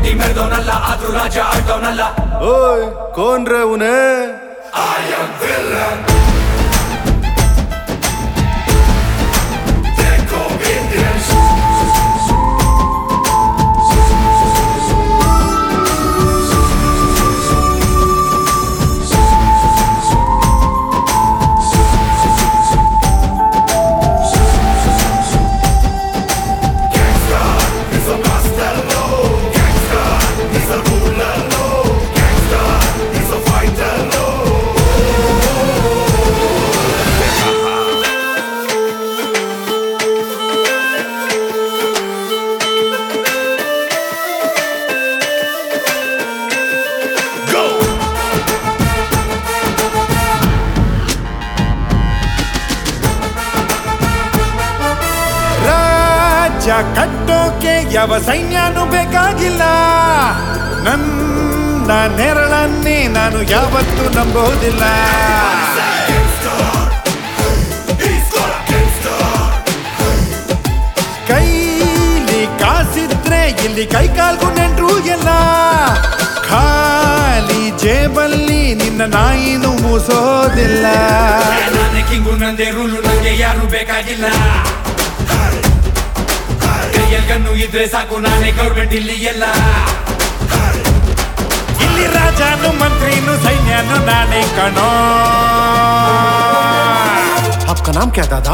ಗಟ್ಟಿ ಮೆರೆದವನಲ್ಲ ಆದ್ರೂ ರಾಜ ಆಡ್ದವನಲ್ಲ ಓಯ್ ಕೋನ್ ರೇ ಉನೇ ರಾಜ್ಯ ಕಟ್ಟೋಕೆ ಯಾವ ಸೈನ್ಯನೂ ಬೇಕಾಗಿಲ್ಲ ನನ್ನ ನೆರಳನ್ನೇ ನಾನು ಯಾವತ್ತೂ ನಂಬೋದಿಲ್ಲ ಕೈಲಿ ಕಾಸಿದ್ರೆ ಇಲ್ಲಿ ಕೈಕಾಲ್ಗೂ ನೆಂಟ್ರು ಎಲ್ಲ ಖಾಲಿ ಜೇಬಲ್ಲಿ ನಿನ್ನ ನಾಯಿನೂ ಮೂಸೋದಿಲ್ಲ ನಾನೇ ಕಿಂಗು ನಂದೇ ರೂಲು ನಂಗೆ ಯಾರು ಬೇಕಾಗಿಲ್ಲ ಕೈಯಲ್ಲಿ ಗನ್ನು ಇದ್ರೆ ಸಾಕು ನಾನೇ ಗೌರ್ಮೆಂಟ್ ಇಲ್ಲಿ ಎಲ್ಲ ಇಲ್ಲಿ ರಾಜನು ಮಂತ್ರಿನು ಸೈನ್ಯನು ನಾನೇ ಕಣೋ आपका नाम क्या दादा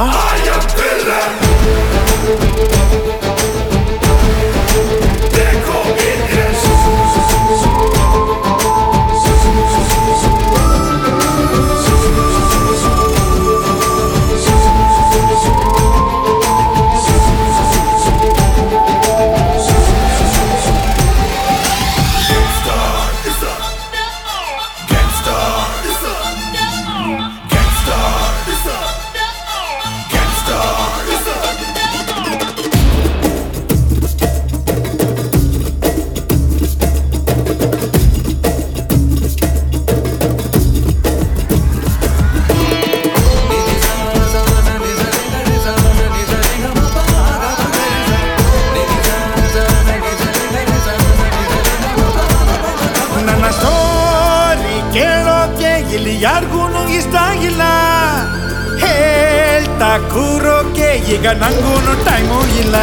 ನನ್ನ ಸ್ಟೋರಿ ಕೇಳೋಕೆ ಇಲ್ಲಿ ಯಾರಿಗೂ ಇಷ್ಟ ಇಲ್ಲ ಹೇಳ್ತಾ ಕೂರೋಕೆ ಈಗ ನಂಗೂನು ಟೈಮು ಇಲ್ಲ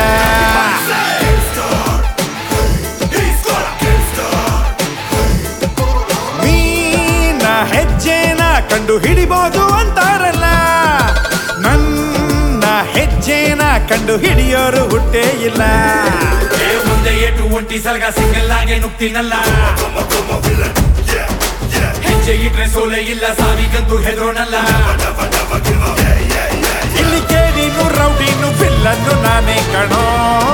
ಮೀನ ಹೆಜ್ಜೆನ ಕಂಡು ಹಿಡಿಬೋದು ಅಂತಾರಲ್ಲ ನನ್ನ ಹೆಜ್ಜೆನ ಕಂಡು ಹಿಡಿಯೋರು ಹುಟ್ಟೇ ಇಲ್ಲ ಏ ಮುಂದೆ ಏಟು ಒಂಟಿ ಸಲಗ ಸಿಂಗಲ್ ಆಗಿ ನುಗ್ತೀನಲ್ಲ ಹೆಜ್ಜೆ ಇಟ್ರೆ ಸೋಲೆ ಇಲ್ಲ ಸಾವಿಗಂತೂ ಹೆದರೋನಲ್ಲ ಇಲ್ಲಿ ಕೇಳಿನು ರೌಡಿನು ಬಿಲ್ಲನ್ನು ನಾನೇ ಕಣೋ